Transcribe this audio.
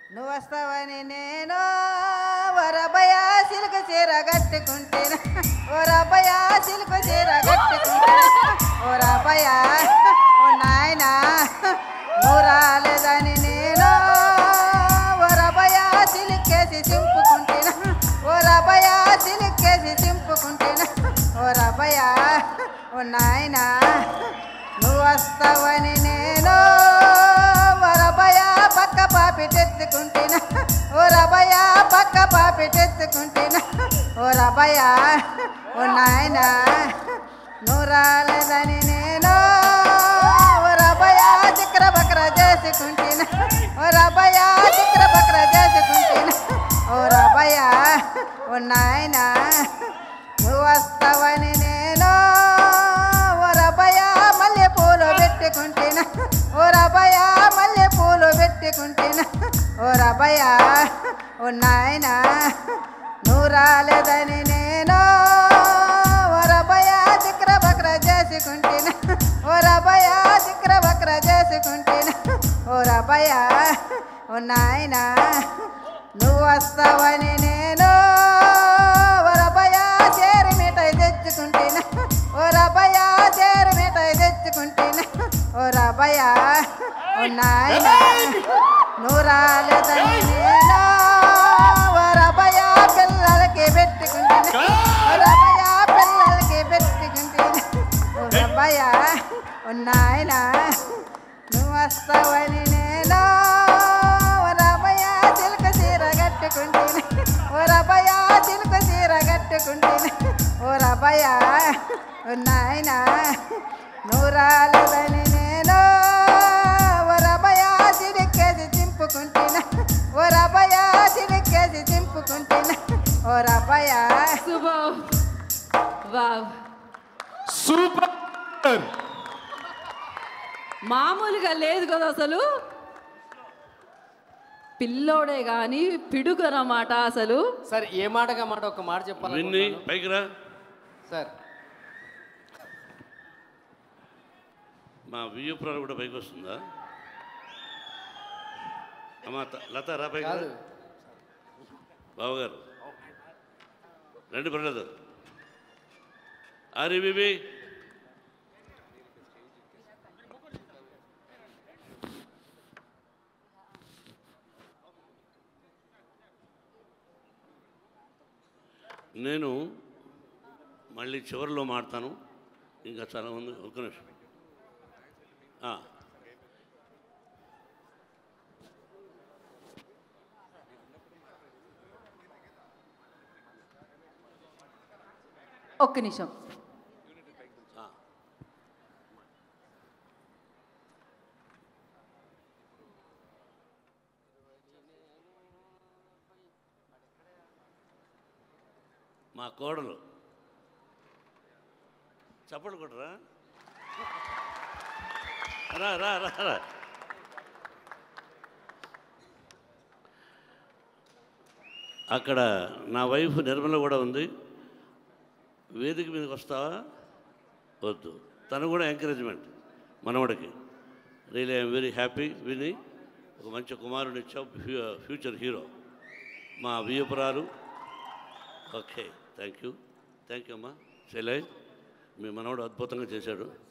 నువ్వు వస్తావని నేను ఓరబ్బయ సిలుక చీర కట్టుకుంటేన ఓరబ్బయ సిలుక చీర కట్టుకుంటేన ఓరబ్బయ ఓ నాయన నువ్వు రాలేదని నేను ఓరబ్బయ సిలుకేసి చింపుకుంటేన ఓరబ్బయ సిలుకేసి చింపుకుంటేన ఓరబ్బయ ఓ నాయన నువ్వు వస్తావని నేను ఓరబ్బయ పక్క పాపిటెత్తుకుంటేన ఓ రబయ పక్క పాపిటెత్తుకుంటేన ఓ రబయ ఓ నాయన నువ్వు రాలేదని నేను ఓ రబయ చిక్ర బక్ర చేసుకుంటేన ఓ రబయ చిక్ర బక్ర చేసుకుంటేన ఓ రబయ ఓ నాయన నువ్వు వస్తావని నేను ఓ రబయ మల్లె పూలు పెట్టుకుంటేన ఓ రబయ మల్లె పూలు పెట్టుకుంటేన ఓ రబయ ఓ నాయన నువ్వు రాలేదని నేను ఓ రబయ చిక్ర బక్ర చేసుకుంటేన ఓ రబయ చిక్ర బక్ర చేసుకుంటేన ఓ రబయ ఓ నాయన నువ్వు వస్తావని నేను ఓ రబయ చేరి మిఠాయి తెచ్చుకుంటేన ఓ రబయ చేరి మిఠాయి తెచ్చుకుంటేన ఓ రబయ ఓ నాయన నువ్వు రాలేదని నేను ఓ రబయ పిల్లలకి పెట్టుకుంటేన ఓ రబయ పిల్లలకి పెట్టుకుంటేన ఓ రబయ ఓ నాయన నువ్వు వస్తావని నేను ఓ రబయ చిలుక చీర కట్టుకుంటేనే ఓ రబయ చిలుక చీర కట్టుకుంటేనే ఓ రబయ ఓ నాయన నువ్వు రాలేదని నేను ఓ రబయ చిరికేసి చింపుకుంటేనే ఓ రబయ చిరికేసి చింపుకుంటేనే ఓ రబయ సూపర్ వావ్ సూపర్ మామూలుగా లేదు కదా అసలు పిల్లోడే కానీ పిడుగనమాట అసలు సార్ ఏ మాటగా మాట ఒక మాట చెప్పాలి విన్ని పైకి రా సార్ మా వియ్యపురాలు కూడా పైకి వస్తుందా అమ్మా త- లత రా పైకి రా. కాదు బావగారు రండి బ్రదర్ అరే బీబీ నేను మళ్ళీ చివరిలో మాడతాను ఇంకా చాలా ఉంది ఒక్క నిమిషం ఆ. ఒక్క నిమిషం మా కోడలు చప్పట్లు కొట్టరా రా రా రా రా అక్కడ నా వైఫ్ నిర్మల కూడా ఉంది వేదిక మీదకి వస్తావా వద్దు తను కూడా ఎంకరేజ్మెంట్ మనవడికి రియలీ ఐఎమ్ వెరీ హ్యాపీ విని ఒక మంచి కుమారుని ఇచ్చావు ఫ్యూ- ఫ్యూచర్ హీరో మా వియ్యపురాలు okay thank you thank you అమ్మా శైలజ్ మీ మనవడు అద్భుతంగా చేశాడు